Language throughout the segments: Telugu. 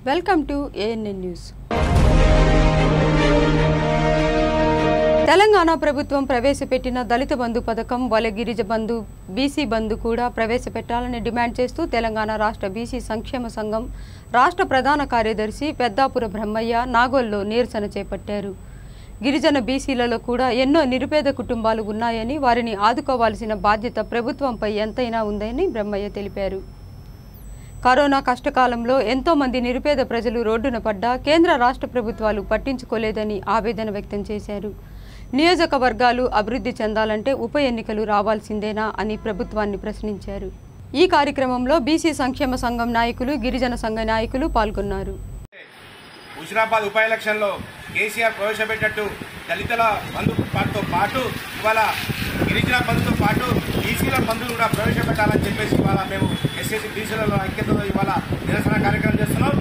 Welcome to ANN news Telangana ప్రభుత్వం ప్రవేశపెట్టిన దళిత బంధు పథకం వలె గిరిజ బంధు బీసీ బంధు కూడా ప్రవేశపెట్టాలని డిమాండ్ చేస్తూ తెలంగాణ రాష్ట్ర బీసీ సంక్షేమ సంఘం రాష్ట్ర ప్రధాన కార్యదర్శి పెద్దాపుర బ్రహ్మయ్య నాగోల్లో నిరసన చేపట్టారు గిరిజన బీసీలలో కూడా ఎన్నో నిరుపేద కుటుంబాలు ఉన్నాయని వారిని ఆదుకోవాల్సిన బాధ్యత ప్రభుత్వంపై ఎంతైనా ఉందని బ్రహ్మయ్య తెలిపారు కరోనా కష్టకాలంలో ఎంతో మంది నిరుపేద ప్రజలు రోడ్డున పడ్డా కేంద్ర రాష్ట్ర ప్రభుత్వాలు పట్టించుకోలేదని ఆవేదన వ్యక్తం చేశారు నియోజకవర్గాలు అభివృద్ధి చెందాలంటే ఉప ఎన్నికలు రావాల్సిందేనా అని ప్రభుత్వాన్ని ప్రశ్నించారు ఈ కార్యక్రమంలో బీసీ సంక్షేమ సంఘం నాయకులు గిరిజన సంఘ నాయకులు పాల్గొన్నారు హుజరాబాద్ ఉప ఎలక్షన్లో కేసీఆర్ ప్రవేశపెట్టినట్టు దళితుల బంధు పాటుతో పాటు ఇవాళ గిరిజన బంధుతో పాటు బీసీల బంధువులు కూడా ప్రవేశపెట్టాలని చెప్పేసి ఇవాళ మేము ఎస్ఎస్సీ బీసీలలో ఐక్యతతో ఇవాళ నిరసన కార్యక్రమం చేస్తున్నాం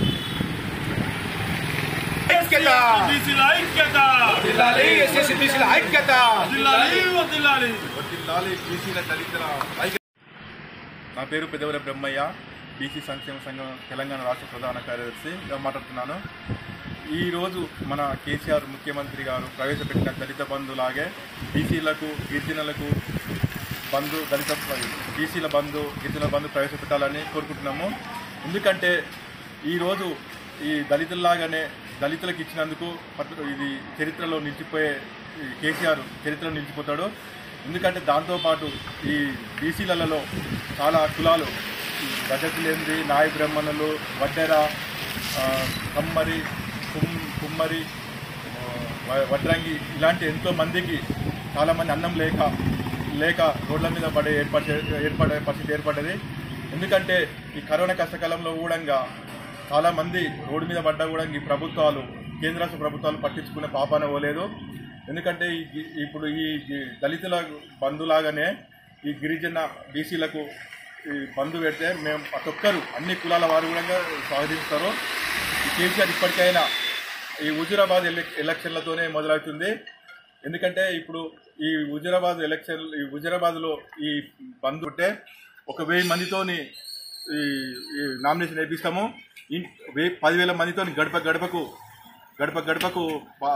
ఐక్యత బీసీల ఐక్యత జిల్లాలి ఎస్ఎస్సీ బీసీల ఐక్యత వదిలాలి వదిలాలి వర్ధిల్లాలి బీసీల దళితుల ఐక్య- నా పేరు పెదవుల బ్రహ్మయ్య బీసీ సంక్షేమ సంఘం తెలంగాణ రాష్ట్ర ప్రధాన కార్యదర్శిగా మాట్లాడుతున్నాను ఈరోజు మన కేసీఆర్ ముఖ్యమంత్రి గారు ప్రవేశపెట్టిన దళిత బంధులాగే బీసీలకు గిరిజనులకు బంధు దళిత బీసీల బంధు గిరిజనుల బంధు ప్రవేశపెట్టాలని కోరుకుంటున్నాము ఎందుకంటే ఈరోజు ఈ దళితుల్లాగానే దళితులకు ఇచ్చినందుకు పట్టు- ఇది చరిత్రలో నిలిచిపోయే ఈ కేసీఆర్ చరిత్రలో నిలిచిపోతాడు ఎందుకంటే దాంతోపాటు ఈ బీసీలలో చాలా కులాలు ఈ రజకులేంది నాయ బ్రాహ్మణులు వడ్డెర ఆ, కమ్మరి కుమ్ కుమ్మరి ఆ, వ- వడ్రంగి ఇలాంటి ఎంతో మందికి చాలామంది అన్నం లేక లేక రోడ్ల మీద పడే ఏర్పడే ఏర్పడే పరిస్థితి ఏర్పడ్డది ఎందుకంటే ఈ కరోనా కష్టకాలంలో కూడా చాలామంది రోడ్డు మీద పడ్డా కూడా ఈ ప్రభుత్వాలు కేంద్ర రాష్ట్ర ప్రభుత్వాలు పట్టించుకునే పాపాన పోలేదు ఎందుకంటే ఈ గి- ఇప్పుడు ఈ గి- దళితుల బంధులాగానే ఈ గిరిజన బీసీలకు ఈ బంధు పెడితే మేము ప్రతి ఒక్కరు అన్ని కులాల వారు కూడా స్వాగతిస్తారు ఈ కేసీఆర్ ఇప్పటికైనా ఈ హుజురాబాద్ ఎలక్ ఎలక్షన్లతోనే మొదలవుతుంది ఎందుకంటే ఇప్పుడు ఈ హుజురాబాద్ ఎలక్షన్ ఈ హుజురాబాద్లో ఈ బంద్ ఉంటే ఒక వెయ్యి మందితోని ఈ ఈ నామినేషన్ వేపిస్తాము ఇన్ వెయ్యి పదివేల మందితోని గడప గడపకు గడప గడపకు పా-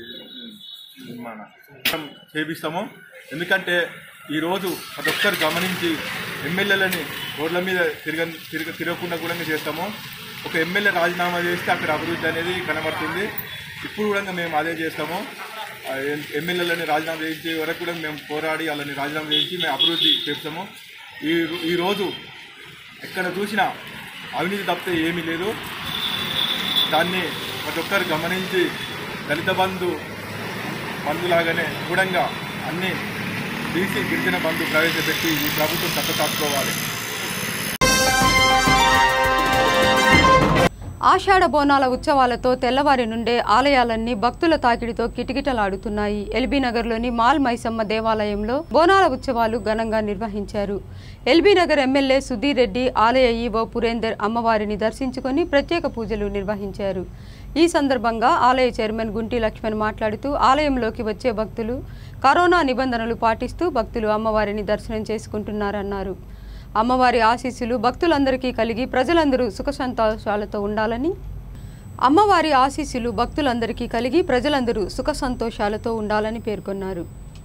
ఈ మన చేపిస్తాము ఎందుకంటే ఈరోజు ప్రతి ఒక్కరు గమనించి ఎమ్మెల్యేలని రోడ్ల మీద తిరగ తిరగ తిరగకుండా కూడా చేస్తాము ఒక ఎమ్మెల్యే రాజీనామా చేస్తే అక్కడ అభివృద్ధి అనేది కనబడుతుంది ఇప్పుడు కూడా మేము అదే చేస్తాము ఆ ఎం- ఎమ్మెల్యేలని రాజీనామా చేయించే వరకు కూడా మేము పోరాడి వాళ్ళని రాజీనామా చేయించి మేము అభివృద్ధి చేస్తాము ఈ ఈరోజు ఎక్కడ చూసినా అవినీతి తప్పితే ఏమీ లేదు దాన్ని ప్రతి ఒక్కరు గమనించి దళిత బంధు బంధులాగానే గూఢంగా అన్ని బీసీ గిరిజన బంధు ప్రవేశపెట్టి ఈ ప్రభుత్వం చక్కతాసుకోవాలి ఆషాఢ బోనాల ఉత్సవాలతో తెల్లవారి నుండే ఆలయాలన్నీ భక్తుల తాకిడితో కిటకిటలాడుతున్నాయి ఎల్బీ నగర్లోని మాల్ మైసమ్మ దేవాలయంలో బోనాల ఉత్సవాలు ఘనంగా నిర్వహించారు ఎల్బీ నగర్ ఎమ్మెల్యే సుధీర్ రెడ్డి ఆలయ ఈవో పురేందర్ అమ్మవారిని దర్శించుకొని ప్రత్యేక పూజలు నిర్వహించారు ఈ సందర్భంగా ఆలయ చైర్మన్ గుంటి లక్ష్మణ్ మాట్లాడుతూ ఆలయంలోకి వచ్చే భక్తులు కరోనా నిబంధనలు పాటిస్తూ భక్తులు అమ్మవారిని దర్శనం చేసుకుంటున్నారన్నారు అమ్మవారి ఆశీస్సులు భక్తులందరికీ కలిగి ప్రజలందరూ సుఖ సంతోషాలతో ఉండాలని అమ్మవారి ఆశీస్సులు భక్తులందరికీ కలిగి ప్రజలందరూ సుఖ సంతోషాలతో ఉండాలని పేర్కొన్నారు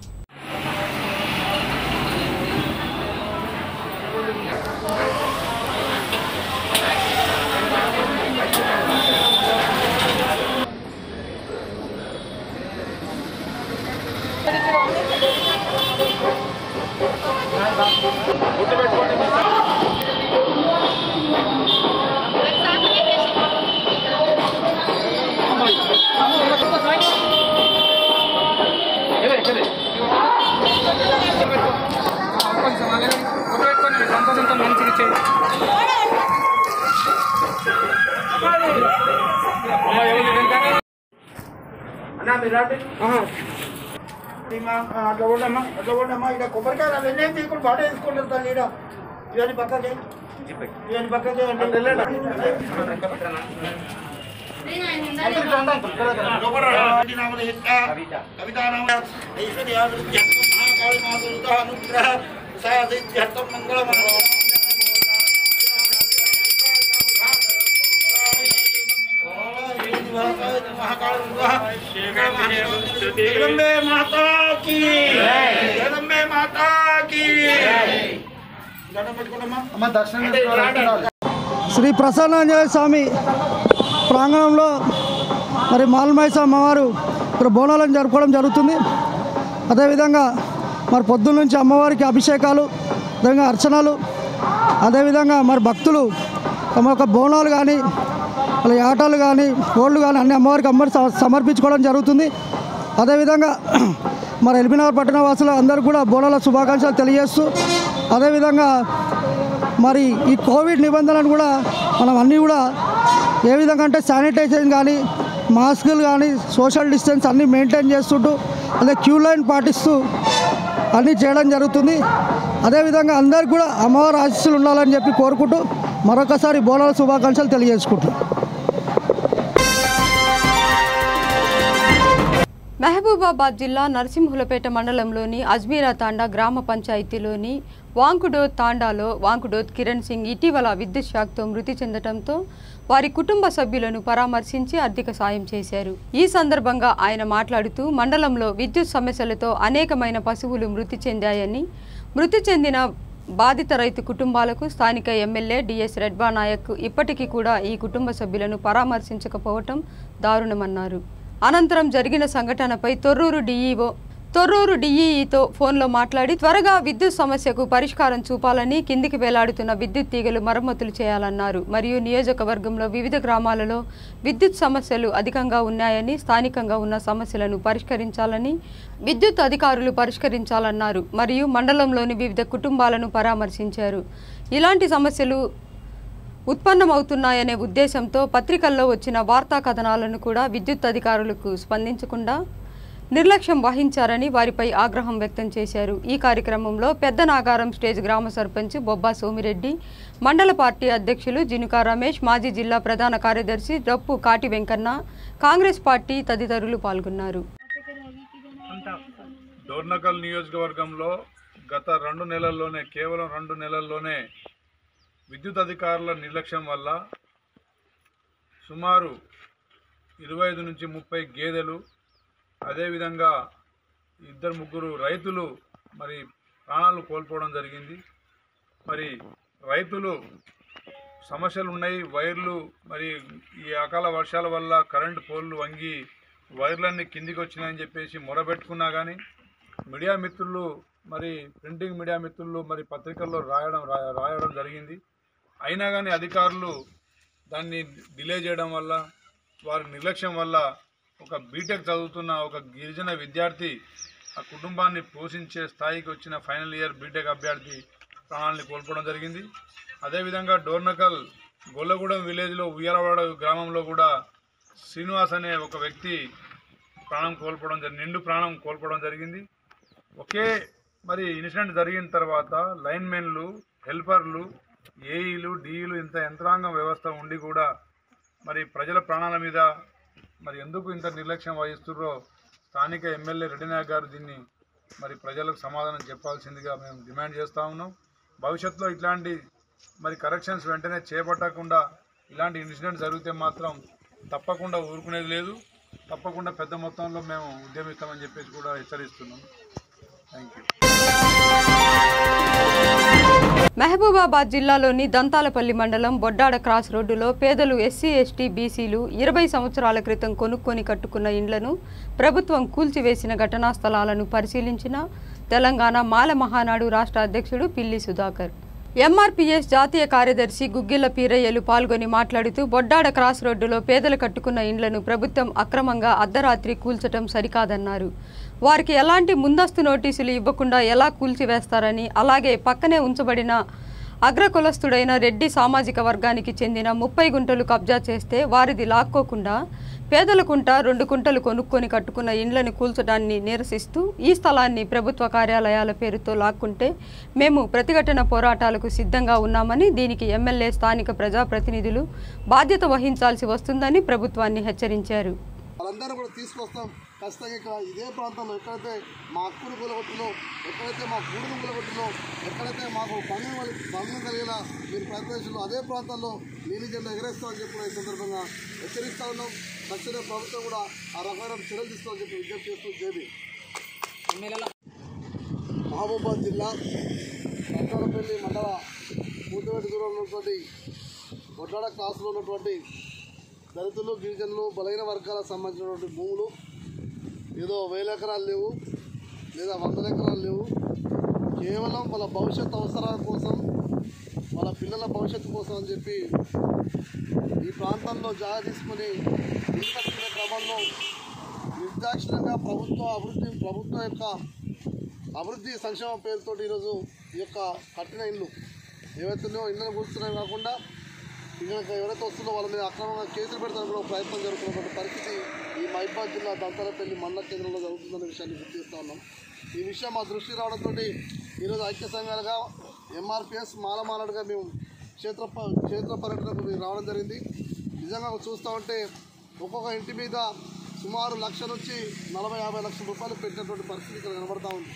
అట్లా ఉండమ్మా అట్లా ఉండమ్మా ఇక్కడ కొబ్బరికాయలు అవన్నీ ఏం తీసుకుని బాట వేసుకుంటారు తల్లి ఈడ. ఇవన్నీ పక్కకి ఇవన్నీ పక్కకి మంగళ జగదంబే మాతాకి జగదంబే మాతాకి దండం పెట్టుకోనమ్మా శ్రీ ప్రసన్నాంజనేయ స్వామి ప్రాంగణంలో మరి మాల్మైస అమ్మవారు ఇక్కడ బోనాలను జరుపుకోవడం జరుగుతుంది అదేవిధంగా మరి పొద్దున్న నుంచి అమ్మవారికి అభిషేకాలు అదేవిధంగా అర్చనలు అదేవిధంగా మరి భక్తులు తమ యొక్క బోనాలు కానీ వాళ్ళ ఆటలు కానీ కోళ్ళు కానీ అన్ని అమ్మవారికి అమ్మవారి సమ- సమర్పించుకోవడం జరుగుతుంది అదేవిధంగా మరి ఎల్బీనగర్ పట్టణ వాసులు అందరూ కూడా బోనాల శుభాకాంక్షలు తెలియజేస్తూ అదేవిధంగా మరి ఈ కోవిడ్ నిబంధనలను కూడా మనం అన్నీ కూడా ఏ విధంగా అంటే శానిటైజేషన్ కానీ మాస్కులు కానీ సోషల్ డిస్టెన్స్ అన్నీ మెయింటైన్ చేస్తుంటూ అదే క్యూ లైన్ పాటిస్తూ అన్నీ చేయడం జరుగుతుంది అదేవిధంగా అందరికి కూడా అమ్మవారి ఆశీస్సులు ఉండాలని చెప్పి కోరుకుంటూ మరొకసారి బోనాల శుభాకాంక్షలు తెలియజేసుకుంటున్నాం మహబూబాబాద్ జిల్లా నరసింహులపేట మండలంలోని అజ్మీరా తాండా గ్రామ పంచాయతీలోని వాంకుడోత్ తాండాలో వాంకుడోత్ కిరణ్ సింగ్ ఇటీవల విద్యుత్ షాక్తో మృతి చెందడంతో వారి కుటుంబ సభ్యులను పరామర్శించి ఆర్థిక సాయం చేశారు ఈ సందర్భంగా ఆయన మాట్లాడుతూ మండలంలో విద్యుత్ సమస్యలతో అనేకమైన పశువులు మృతి చెందాయని మృతి చెందిన బాధిత రైతు కుటుంబాలకు స్థానిక ఎమ్మెల్యే డిఎస్ రెడ్బా నాయక్ ఇప్పటికీ కూడా ఈ కుటుంబ సభ్యులను పరామర్శించకపోవటం దారుణమన్నారు అనంతరం జరిగిన సంఘటనపై తొర్రూరు డీఈఓ తొర్రూరు డీఈఈతో ఫోన్లో మాట్లాడి త్వరగా విద్యుత్ సమస్యకు పరిష్కారం చూపాలని కిందికి వేలాడుతున్న విద్యుత్ తీగలు మరమ్మతులు చేయాలన్నారు మరియు నియోజకవర్గంలో వివిధ గ్రామాలలో విద్యుత్ సమస్యలు అధికంగా ఉన్నాయని స్థానికంగా ఉన్న సమస్యలను పరిష్కరించాలని విద్యుత్ అధికారులు పరిష్కరించాలన్నారు మరియు మండలంలోని వివిధ కుటుంబాలను పరామర్శించారు ఇలాంటి సమస్యలు ఉత్పన్నమవుతున్నాయనే ఉద్దేశంతో పత్రికల్లో వచ్చిన వార్తా కథనాలను కూడా విద్యుత్ అధికారులకు స్పందించకుండా నిర్లక్ష్యం వహించారని వారిపై ఆగ్రహం వ్యక్తం చేశారు ఈ కార్యక్రమంలో పెద్ద నాగారం స్టేజ్ గ్రామ సర్పంచ్ బొబ్బా సోమిరెడ్డి మండల పార్టీ అధ్యక్షులు జినుకా రమేష్ మాజీ జిల్లా ప్రధాన కార్యదర్శి రప్పు కాటి వెంకన్న కాంగ్రెస్ పార్టీ తదితరులు పాల్గొన్నారు డోర్నకల్ నియోజకవర్గంలో గత రెండు నెలల్లోనే కేవలం రెండు నెలల్లోనే విద్యుత్ అధికారుల నిర్లక్ష్యం వల్ల సుమారు ఇరవై ఐదు నుంచి ముప్పై గేదెలు అదేవిధంగా ఇద్దరు ముగ్గురు రైతులు మరి ప్రాణాలు కోల్పోవడం జరిగింది మరి రైతులు సమస్యలు ఉన్నాయి వైర్లు మరి ఈ అకాల వర్షాల వల్ల కరెంటు పోల్లు వంగి వైర్లన్నీ కిందికి వచ్చినాయని చెప్పేసి మొరబెట్టుకున్నా కానీ మీడియా మిత్రులు మరి ప్రింటింగ్ మీడియా మిత్రులు మరి పత్రికల్లో రాయడం రా- రాయడం జరిగింది అయినా కానీ అధికారులు దాన్ని డిలే చేయడం వల్ల వారి నిర్లక్ష్యం వల్ల ఒక బీటెక్ చదువుతున్న ఒక గిరిజన విద్యార్థి ఆ కుటుంబాన్ని పోషించే స్థాయికి వచ్చిన ఫైనల్ ఇయర్ బీటెక్ అభ్యర్థి ప్రాణాలని కోల్పోవడం జరిగింది అదేవిధంగా డోర్నకల్ గొల్లగూడెం విలేజ్లో ఉయ్యాలవాడ గ్రామంలో కూడా శ్రీనివాస్ అనే ఒక వ్యక్తి ప్రాణం కోల్పోవడం జరిగింది నిండు ప్రాణం కోల్పోవడం జరిగింది ఒకే మరి ఇన్సిడెంట్ జరిగిన తర్వాత లైన్మెన్లు హెల్పర్లు ఏఈలు డిఈలు ఇంత యంత్రాంగం వ్యవస్థ ఉండి కూడా మరి ప్రజల ప్రాణాల మీద మరి ఎందుకు ఇంత నిర్లక్ష్యం వహిస్తున్నారో స్థానిక ఎమ్మెల్యే రెడ్డినాయక్ గారు దీన్ని మరి ప్రజలకు సమాధానం చెప్పాల్సిందిగా మేము డిమాండ్ చేస్తూ ఉన్నాం భవిష్యత్తులో ఇట్లాంటి మరి కరెక్షన్స్ వెంటనే చేపట్టకుండా ఇలాంటి ఇన్సిడెంట్ జరిగితే మాత్రం తప్పకుండా ఊరుకునేది లేదు తప్పకుండా పెద్ద మొత్తంలో మేము ఉద్యమిస్తామని చెప్పేసి కూడా హెచ్చరిస్తున్నాం థ్యాంక్ యూ మహబూబాబాద్ జిల్లాలోని దంతాలపల్లి మండలం బొడ్డాడ క్రాస్ రోడ్డులో పేదలు ఎస్సీ ఎస్టీ బీసీలు ఇరవై సంవత్సరాల క్రితం కొనుక్కొని కట్టుకున్న ఇండ్లను ప్రభుత్వం కూల్చివేసిన ఘటనా స్థలాలను పరిశీలించిన తెలంగాణ మాల మహానాడు రాష్ట్ర అధ్యక్షుడు పిల్లి సుధాకర్ ఎంఆర్పీఎస్ జాతీయ కార్యదర్శి గుగ్గిళ్ల పీరయ్యలు పాల్గొని మాట్లాడుతూ బొడ్డాడ క్రాస్ రోడ్డులో పేదలు కట్టుకున్న ఇండ్లను ప్రభుత్వం అక్రమంగా అర్ధరాత్రి కూల్చటం సరికాదన్నారు వారికి ఎలాంటి ముందస్తు నోటీసులు ఇవ్వకుండా ఎలా కూల్చివేస్తారని అలాగే పక్కనే ఉంచబడిన అగ్రకులస్తుడైన రెడ్డి సామాజిక వర్గానికి చెందిన ముప్పై గుంటలు కబ్జా చేస్తే వారిది లాక్కోకుండా పేదల కుంట రెండు కుంటలు కొనుక్కొని కట్టుకున్న ఇండ్లను కూల్చడాన్ని నిరసిస్తూ ఈ స్థలాన్ని ప్రభుత్వ కార్యాలయాల పేరుతో లాక్కుంటే మేము ప్రతిఘటన పోరాటాలకు సిద్ధంగా ఉన్నామని దీనికి ఎమ్మెల్యే స్థానిక ప్రజాప్రతినిధులు బాధ్యత వహించాల్సి వస్తుందని ప్రభుత్వాన్ని హెచ్చరించారు వాళ్ళందరూ కూడా తీసుకొస్తాం ఖచ్చితంగా ఇక్కడ ఇదే ప్రాంతంలో ఎక్కడైతే మా హక్కును కూలగొట్టినో ఎక్కడైతే మా గూడును కూలగొట్టినో ఎక్కడైతే మాకు భంగం కలి- భంగం కలిగిన మీరు ప్రయత్నించాలో అదే ప్రాంతాల్లో నీలి జెండా ఎగరేస్తామని చెప్పి కూడా ఈ సందర్భంగా హెచ్చరిస్తా ఉన్నాం తక్షణ ప్రభుత్వం కూడా ఆ రకమైన చర్యలు తీసుకోవాలని చెప్పి విజ్ఞప్తి చేస్తూ జేబీ మహబూబాద్ జిల్లా రంగాలపల్లి మండల పూతవేటి దూరంలో ఉన్నటువంటి వడ్డాడ క్రాస్లో ఉన్నటువంటి దళితులు గిరిజనులు బలహీన వర్గాలకు సంబంధించినటువంటి భూములు ఏదో వేల ఎకరాలు లేవు లేదా వందల ఎకరాలు లేవు కేవలం వాళ్ళ భవిష్యత్ అవసరాల కోసం వాళ్ళ పిల్లల భవిష్యత్తు కోసం అని చెప్పి ఈ ప్రాంతంలో జాగ తీసుకుని ఇల్లు కట్టుకునే క్రమంలో నిర్దాక్షిణ్యంగా ప్రభుత్వ అభివృద్ధి ప్రభుత్వం యొక్క అభివృద్ధి సంక్షేమ పేరుతో ఈరోజు ఈ యొక్క కట్టిన ఇల్లు ఏవైతున్నాయో ఇళ్ళను కూర్చున్నాయి కాకుండా ఇంకా ఎవరైతే వస్తుందో వాళ్ళ మీద అక్రమంగా కేసులు పెడతానికి కూడా ఒక ప్రయత్నం జరుగుతున్నటువంటి పరిస్థితి ఈ మహిబాద్ జిల్లా దంతలపల్లి మండల కేంద్రంలో జరుగుతుందనే విషయాన్ని గుర్తు చేస్తా ఉన్నాం ఈ విషయం మా దృష్టి రావడంతో ఈరోజు ఐక్య సంఘాలుగా ఎంఆర్పిఎస్ మాలమాలడుగా మేము క్షేత్ర ప- క్షేత్ర పర్యటనకు మేము రావడం జరిగింది నిజంగా చూస్తూ ఉంటే ఒక్కొక్క ఇంటి మీద సుమారు లక్ష నుంచి నలభై యాభై లక్షల రూపాయలు పెట్టినటువంటి పరిస్థితి ఇక్కడ కనబడతా ఉంది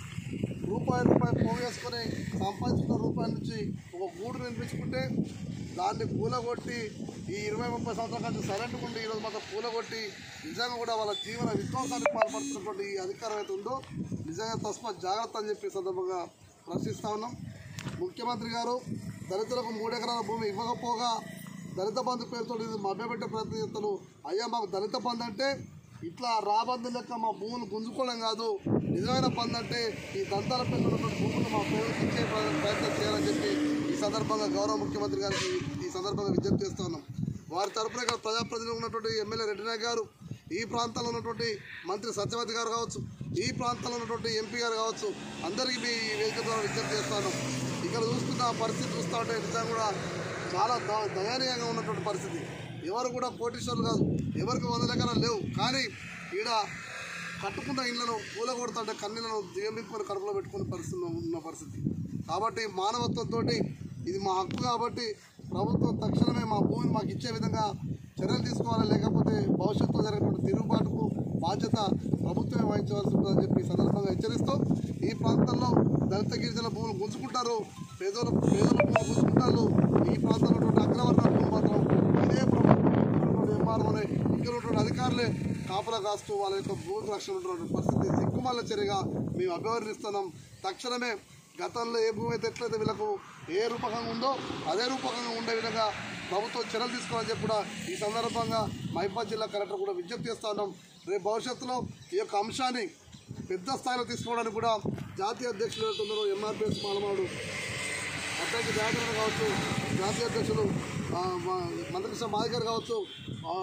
రూపాయి రూపాయి పోగేసుకొని సంపాదించుకున్న రూపాయల నుంచి ఒక గూడు నిర్మించుకుంటే దాన్ని కూలగొట్టి ఈ ఇరవై ముప్పై సంవత్సరాల నుంచి సైలెంట్గా ఉండి ఈరోజు మాత్రం కూలగొట్టి నిజంగా కూడా వాళ్ళ జీవన విధ్వంసానికి పాల్పడుతున్నటువంటి ఈ అధికారం అయితే ఉందో నిజంగా తస్మాత్ జాగ్రత్త అని చెప్పి ఈ సందర్భంగా ప్రశ్నిస్తా ఉన్నాం ముఖ్యమంత్రి గారు దళితులకు మూడు ఎకరాల భూమి ఇవ్వకపోగా దళిత బంధు పేరుతో ఇది మభ్యపెట్టే ప్రయత్నం చేస్తారు అయ్యా మాకు దళిత బంధు అంటే ఇట్లా రాబందు లెక్క మా భూములు గుంజుకోవడం కాదు నిజమైన బంధు అంటే ఈ దంతాల పిల్లలు భూములు మా పేరుకి ఇచ్చే ప్ర- ప్రయత్నం చేయాలని చెప్పి ఈ సందర్భంగా గౌరవ ముఖ్యమంత్రి గారికి ఈ సందర్భంగా విజ్ఞప్తి చేస్తా ఉన్నాం వారి తరపున ఇక్కడ ప్రజాప్రతినిధులు ఉన్నటువంటి ఎమ్మెల్యే రెడ్డినాయక్ గారు ఈ ప్రాంతంలో ఉన్నటువంటి మంత్రి సత్యవతి గారు కావచ్చు ఈ ప్రాంతంలో ఉన్నటువంటి ఎంపీ గారు కావచ్చు అందరికీ మీ ఈ వేదిక ద్వారా విజ్ఞప్తి చేస్తాను ఇక్కడ చూస్తున్న పరిస్థితి చూస్తూ ఉంటే నిజంగా కూడా చాలా ద- దయనీయంగా ఉన్నటువంటి పరిస్థితి ఎవరు కూడా కోటీశ్వరులు కాదు ఎవరికి వందల ఎకరాలు లేవు కానీ ఈడ కట్టుకున్న ఇళ్లను కూలగొడుతుంటే కన్నీళ్లను దిగమింపుకొని కడుపులో పెట్టుకునే పరిస్థితి ఉన్న పరిస్థితి కాబట్టి మానవత్వంతో ఇది మా హక్కు కాబట్టి ప్రభుత్వం తక్షణమే మా భూమిని మాకు ఇచ్చే విధంగా చర్యలు తీసుకోవాలి లేకపోతే భవిష్యత్తులో జరిగినటువంటి తిరుగుబాటుకు బాధ్యత ప్రభుత్వమే వహించవలసి ఉంటుందని చెప్పి ఈ సందర్భంగా హెచ్చరిస్తూ ఈ ప్రాంతంలో దళిత గిరిజన భూములు గుంజుకుంటారు పేదోళ్ళ పేదల భూములు గుంజుకుంటారు ఈ ప్రాంతంలో ఉన్నటువంటి అగ్రవర్ణ భూములు మాత్రం ఇదే ప్రభుత్వం ఎంఆర్ఓనే ఇక్కడ ఉన్నటువంటి అధికారులే కాపలా కాస్తూ వాళ్ళ యొక్క భూ రక్షణ ఉన్నటువంటి పరిస్థితి సిగ్గుమాల చర్యగా మేము అభివర్ణిస్తున్నాం తక్షణమే గతంలో ఏ భూమి అయితే ఎట్లయితే వీళ్ళకు ఏ రూపకంగా ఉందో అదే రూపకంగా ఉండే విధంగా ప్రభుత్వం చర్యలు తీసుకోవాలని చెప్పి కూడా ఈ సందర్భంగా మహిబాద్ జిల్లా కలెక్టర్ కూడా విజ్ఞప్తి చేస్తా ఉన్నాం రేపు భవిష్యత్తులో ఈ యొక్క అంశాన్ని పెద్ద స్థాయిలో తీసుకోవడానికి కూడా జాతీయ అధ్యక్షులు ఎవరుతున్నారో ఎంఆర్పిఎస్ మాలమాడు అధ్యక్ష జాతీయ కావచ్చు జాతీయ అధ్యక్షులు ఆ, మా మంత్రికృష్ణ మాదిగారు కావచ్చు ఆ,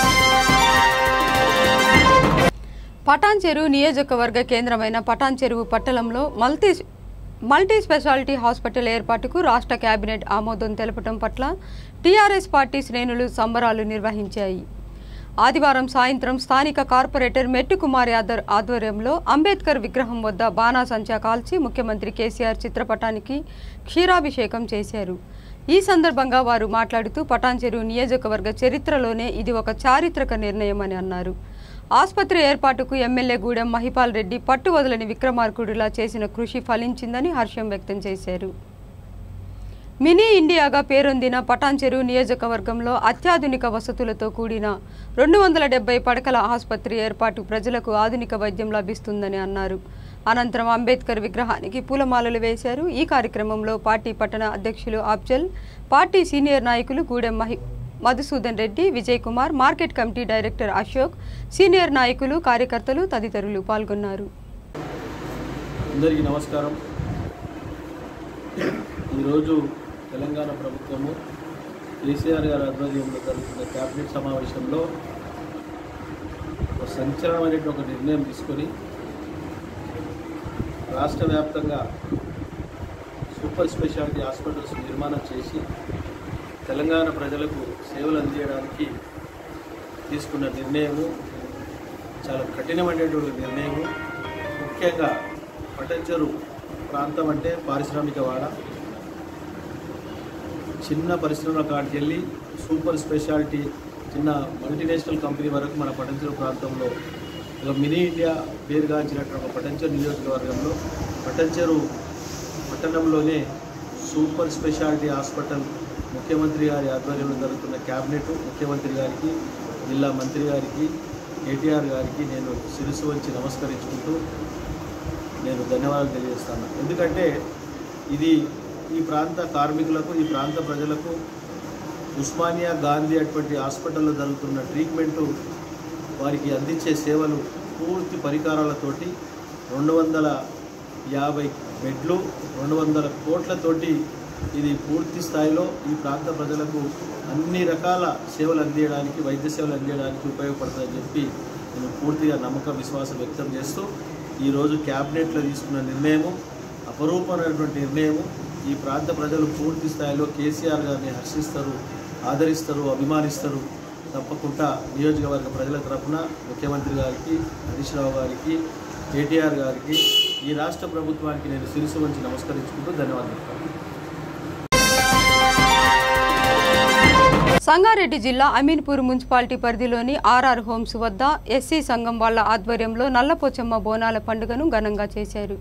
పటాన్ చెరువు నియోజకవర్గ కేంద్రమైన పటాన్ చెరువు పట్టణంలో మల్టీ మల్టీ స్పెషాలిటీ హాస్పిటల్ ఏర్పాటుకు రాష్ట్ర కేబినెట్ ఆమోదం తెలపడం పట్ల టీఆర్ఎస్ పార్టీ శ్రేణులు సంబరాలు నిర్వహించాయి ఆదివారం సాయంత్రం స్థానిక కార్పొరేటర్ మెట్టు కుమార్ యాదవ్ ఆధ్వర్యంలో అంబేద్కర్ విగ్రహం వద్ద బాణాసంచా కాల్చి ముఖ్యమంత్రి కేసీఆర్ చిత్రపటానికి క్షీరాభిషేకం చేశారు ఈ సందర్భంగా వారు మాట్లాడుతూ పటాన్ చెరువు నియోజకవర్గ చరిత్రలోనే ఇది ఒక చారిత్రక నిర్ణయం అని అన్నారు ఆసుపత్రి ఏర్పాటుకు ఎమ్మెల్యే గూడెం మహిపాల్ రెడ్డి పట్టు వదలని విక్రమార్కుడిలా చేసిన కృషి ఫలించిందని హర్షం వ్యక్తం చేశారు మినీ ఇండియాగా పేరొందిన పటాన్ చెరువు నియోజకవర్గంలో అత్యాధునిక వసతులతో కూడిన రెండు వందల డెబ్బై పడకల ఆసుపత్రి ఏర్పాటు ప్రజలకు ఆధునిక వైద్యం లభిస్తుందని అన్నారు అనంతరం అంబేద్కర్ విగ్రహానికి పూలమాలలు వేశారు ఈ కార్యక్రమంలో పార్టీ పట్టణ అధ్యక్షులు అఫ్జల్ పార్టీ సీనియర్ నాయకులు Gudem Mahi Madhusudan Reddy Vijay Kumar market committee director Ashok senior నాయకులు కార్యకర్తలు తదితరులు పాల్గొన్నారు అందరికీ నమస్కారం ఈరోజు తెలంగాణ ప్రభుత్వము కేసీఆర్ గారి ఆధ్వర్యంలో జరుగుతున్న క్యాబినెట్ సమావేశంలో ఒక సంచలనమైన ఒక నిర్ణయం తీసుకొని రాష్ట్ర వ్యాప్తంగా సూపర్ స్పెషాలిటీ హాస్పిటల్స్ నిర్మాణం చేసి తెలంగాణ ప్రజలకు సేవలు అందించడానికి తీసుకున్న నిర్ణయము చాలా కఠినమైనటువంటి నిర్ణయము ముఖ్యంగా పటంచెరు ప్రాంతం అంటే పారిశ్రామిక వాడ చిన్న పరిశ్రమల కాడికి వెళ్ళి సూపర్ స్పెషాలిటీ చిన్న మల్టీనేషనల్ కంపెనీ వరకు మన పటంచెరు ప్రాంతంలో ఒక మినీ ఇండియా పేరుగాంచినటువంటి ఒక పటంచెరు నియోజకవర్గంలో పటంచెరు పట్టణంలోనే సూపర్ స్పెషాలిటీ హాస్పిటల్ ముఖ్యమంత్రి గారి ఆధ్వర్యంలో జరుగుతున్న క్యాబినెట్ ముఖ్యమంత్రి గారికి జిల్లా మంత్రి గారికి కేటీఆర్ గారికి నేను శిరస్సు వంచి నమస్కరించుకుంటూ నేను ధన్యవాదాలు తెలియజేస్తాను ఎందుకంటే ఇది ఈ ప్రాంత కార్మికులకు ఈ ప్రాంత ప్రజలకు ఉస్మానియా గాంధీ అటువంటి హాస్పిటల్లో జరుగుతున్న ట్రీట్మెంటు వారికి అందించే సేవలు పూర్తి పరికరాలతోటి రెండు వందల యాభై బెడ్లు రెండు వందల కోట్లతోటి ఇది పూర్తి స్థాయిలో ఈ ప్రాంత ప్రజలకు అన్ని రకాల సేవలు అందించడానికి వైద్య సేవలు అందించడానికి ఉపయోగపడుతుందని చెప్పి నేను పూర్తిగా నమ్మకం విశ్వాసం వ్యక్తం చేస్తూ ఈరోజు క్యాబినెట్లో తీసుకున్న నిర్ణయము అపరూపమైనటువంటి నిర్ణయము ఈ ప్రాంత ప్రజలు పూర్తి స్థాయిలో కేసీఆర్ గారిని హర్షిస్తారు ఆదరిస్తారు అభిమానిస్తారు తప్పకుండా నియోజకవర్గ ప్రజల తరఫున ముఖ్యమంత్రి గారికి హరీష్ రావు గారికి కేటీఆర్ గారికి ఈ రాష్ట్ర ప్రభుత్వానికి నేను శిరసు వంచి నమస్కరించుకుంటూ ధన్యవాదాలు సంగారెడ్డి జిల్లా అమీన్పూర్ మున్సిపాలిటీ పరిధిలోని ఆర్ఆర్ హోమ్స్ వద్ద ఎస్సీ సంఘం వాళ్ళ ఆధ్వర్యంలో నల్లపోచమ్మ బోనాల పండుగను ఘనంగా చేశారు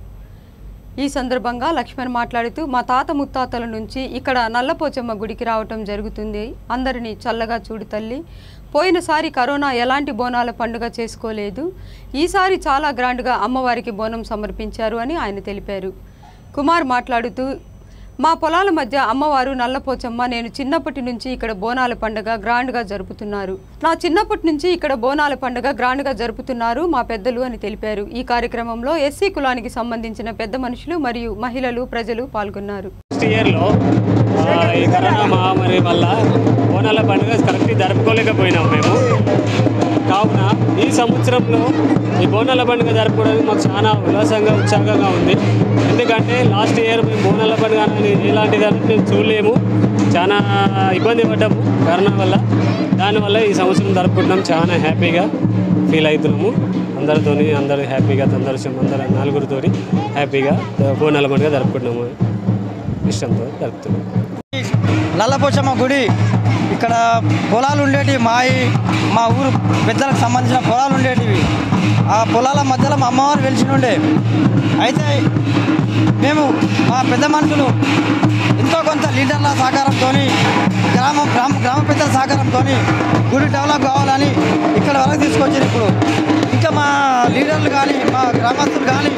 ఈ సందర్భంగా లక్ష్మణ్ మాట్లాడుతూ మా తాత ముత్తాతల నుంచి ఇక్కడ నల్లపోచమ్మ గుడికి రావటం జరుగుతుంది అందరినీ చల్లగా చూడు తల్లి పోయినసారి కరోనా ఎలాంటి బోనాల పండుగ చేసుకోలేదు ఈసారి చాలా గ్రాండ్గా అమ్మవారికి బోనం సమర్పించారు అని ఆయన తెలిపారు కుమార్ మాట్లాడుతూ మా పొలాల మధ్య అమ్మవారు నల్లపోచమ్మ నేను చిన్నప్పటి నుంచి ఇక్కడ బోనాల పండుగ గ్రాండ్గా జరుపుతున్నారు నా చిన్నప్పటి నుంచి ఇక్కడ బోనాల పండుగ గ్రాండ్గా జరుపుతున్నారు మా పెద్దలు అని తెలిపారు ఈ కార్యక్రమంలో ఎస్సీ కులానికి సంబంధించిన పెద్ద మనుషులు మరియు మహిళలు ప్రజలు పాల్గొన్నారు నెక్స్ట్ ఇయర్లో ఆ, ఈ కరోనా మహమ్మారి వల్ల బోనాల పండుగ కరెక్ట్ జరుపుకోలేకపోయినాం మేము కావున ఈ సంవత్సరంలో ఈ బోనాల పండుగ జరుపుకోవడానికి మాకు చాలా ఉల్లాసంగా ఉత్సాహంగా ఉంది ఎందుకంటే లాస్ట్ ఇయర్ మేము బోనాల పండుగ అనేది ఎలాంటిది అనేది మేము చూడలేము చాలా ఇబ్బంది పడ్డాము కరోనా వల్ల దానివల్ల ఈ సంవత్సరం జరుపుకుంటున్నాం చాలా హ్యాపీగా ఫీల్ అవుతున్నాము అందరితోని అందరూ హ్యాపీగా సందర్శం అందరు నలుగురితోని హ్యాపీగా బోనాల పండుగ జరుపుకుంటున్నాము ఇష్టంతో జరుపుతున్నాం నల్లపోచమ్మ గుడి ఇక్కడ పొలాలు ఉండేటివి మాయి మా ఊరు పెద్దలకు సంబంధించిన పొలాలు ఉండేటివి ఆ పొలాల మధ్యలో మా అమ్మవారు వెలిసి ఉండే అయితే మేము మా పెద్ద మనుషులు ఎంతో కొంత లీడర్ల సహకారంతో గ్రామం గ్రామ గ్రామ పెద్దల సహకారంతో గుడి డెవలప్ కావాలని ఇక్కడ వరకు తీసుకొచ్చారు ఇప్పుడు ఇంకా మా లీడర్లు కానీ మా గ్రామస్తులు కానీ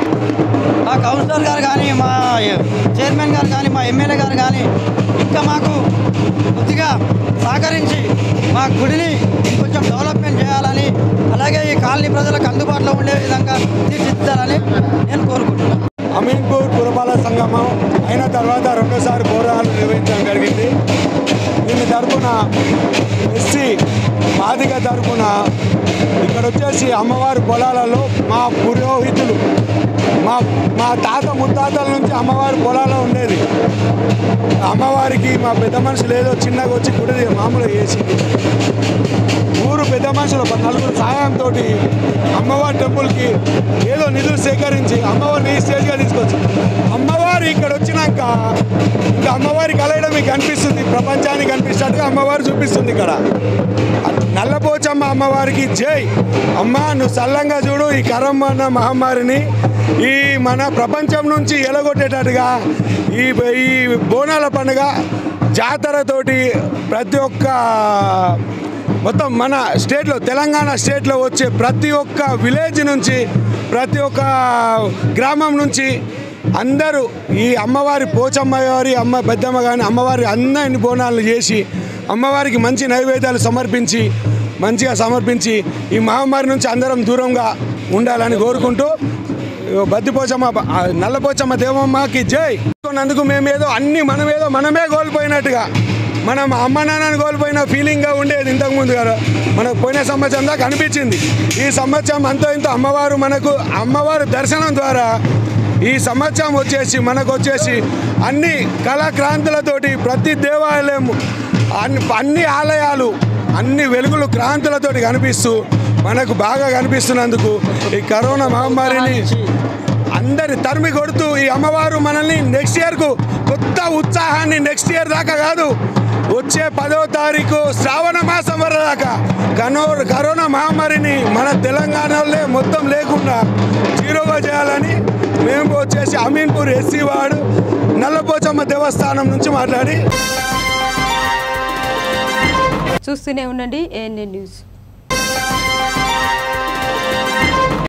మా కౌన్సిలర్ గారు కానీ మా చైర్మన్ గారు కానీ మా ఎమ్మెల్యే గారు కానీ ఇంకా మాకు కొద్దిగా సహకరించి మా గుడిని ఇంకొంచెం డెవలప్మెంట్ చేయాలని అలాగే ఈ కాలనీ ప్రజలకు అందుబాటులో ఉండే విధంగా తీర్చిదిద్దాలని నేను కోరుకుంటున్నాను అమీన్పూర్ పురపాలక సంగమం అయిన తర్వాత రెండోసారి పోరాలు నిర్వహించడం జరిగింది దీని తరపున ఎస్సీ మాదిగ తరపున ఇక్కడ వచ్చేసి అమ్మవారి పొలాలలో మా పురోహితులు మా మా తాత ముత్తాతల నుంచి అమ్మవారి పొలాల్లో ఉండేది అమ్మవారికి మా పెద్ద మనుషులు ఏదో చిన్నగా వచ్చి గుడి మామూలుగా చేసింది ఊరు పెద్ద మనుషులు ఒక నలుగురు సహాయంతో అమ్మవారి టెంపుల్కి ఏదో నిధులు సేకరించి అమ్మవారిని ఈ స్టేజ్గా తీసుకొచ్చి అమ్మవారు ఇక్కడ వచ్చినాక ఇంకా అమ్మవారి కలయడం మీకు కనిపిస్తుంది ప్రపంచానికి కనిపిస్తున్నట్టుగా అమ్మవారు చూపిస్తుంది ఇక్కడ నల్లపోచమ్మ అమ్మవారికి జై అమ్మ నువ్వు సల్లంగా చూడు ఈ కరోనా మహమ్మారిని ఈ మన ప్రపంచం నుంచి ఎలగొట్టేటట్టుగా ఈ ఈ బోనాల పండుగ జాతరతోటి ప్రతి ఒక్క మొత్తం మన స్టేట్లో తెలంగాణ స్టేట్లో వచ్చే ప్రతి ఒక్క విలేజ్ నుంచి ప్రతి ఒక్క గ్రామం నుంచి అందరూ ఈ అమ్మవారి పోచమ్మ వారి అమ్మ పెద్దమ్మ కానీ అమ్మవారి అందరిని బోనాలు చేసి అమ్మవారికి మంచి నైవేద్యాలు సమర్పించి మంచిగా సమర్పించి ఈ మహమ్మారి నుంచి అందరం దూరంగా ఉండాలని కోరుకుంటూ బద్దిపోచమ్మ ఆ నల్లపోచమ్మ దేవమ్మకి జై అందుకు మేమేదో అన్ని మనమేదో మనమే కోల్పోయినట్టుగా మనం అమ్మ నాన్నని కోల్పోయిన ఫీలింగ్గా ఉండేది ఇంతకుముందు గారు మనకు పోయిన సంవత్సరం దాకా అనిపించింది ఈ సంవత్సరం అంతో ఇంత అమ్మవారు మనకు అమ్మవారి దర్శనం ద్వారా ఈ సంవత్సరం వచ్చేసి మనకు వచ్చేసి అన్ని కళాక్రాంతులతోటి ప్రతి దేవాలయం అన్ని అన్ని ఆలయాలు అన్ని వెలుగులు క్రాంతులతోటి కనిపిస్తూ మనకు బాగా కనిపిస్తున్నందుకు ఈ కరోనా మహమ్మారిని అందరి తరిమి కొడుతూ ఈ అమ్మవారు మనల్ని నెక్స్ట్ ఇయర్కు కొత్త ఉత్సాహాన్ని నెక్స్ట్ ఇయర్ దాకా కాదు వచ్చే పదో తారీఖు శ్రావణ మాసం వరద వచ్చేదాకా కనో కరోనా మహమ్మారిని మన తెలంగాణలో మొత్తం లేకుండా జీరోగా చేయాలని మేము వచ్చేసి అమీన్పూర్ ఎస్సీ వార్డు నల్లపోచమ్మ దేవస్థానం నుంచి మాట్లాడి చూస్తూనే ఉండండి ఏఎన్ఎన్ న్యూస్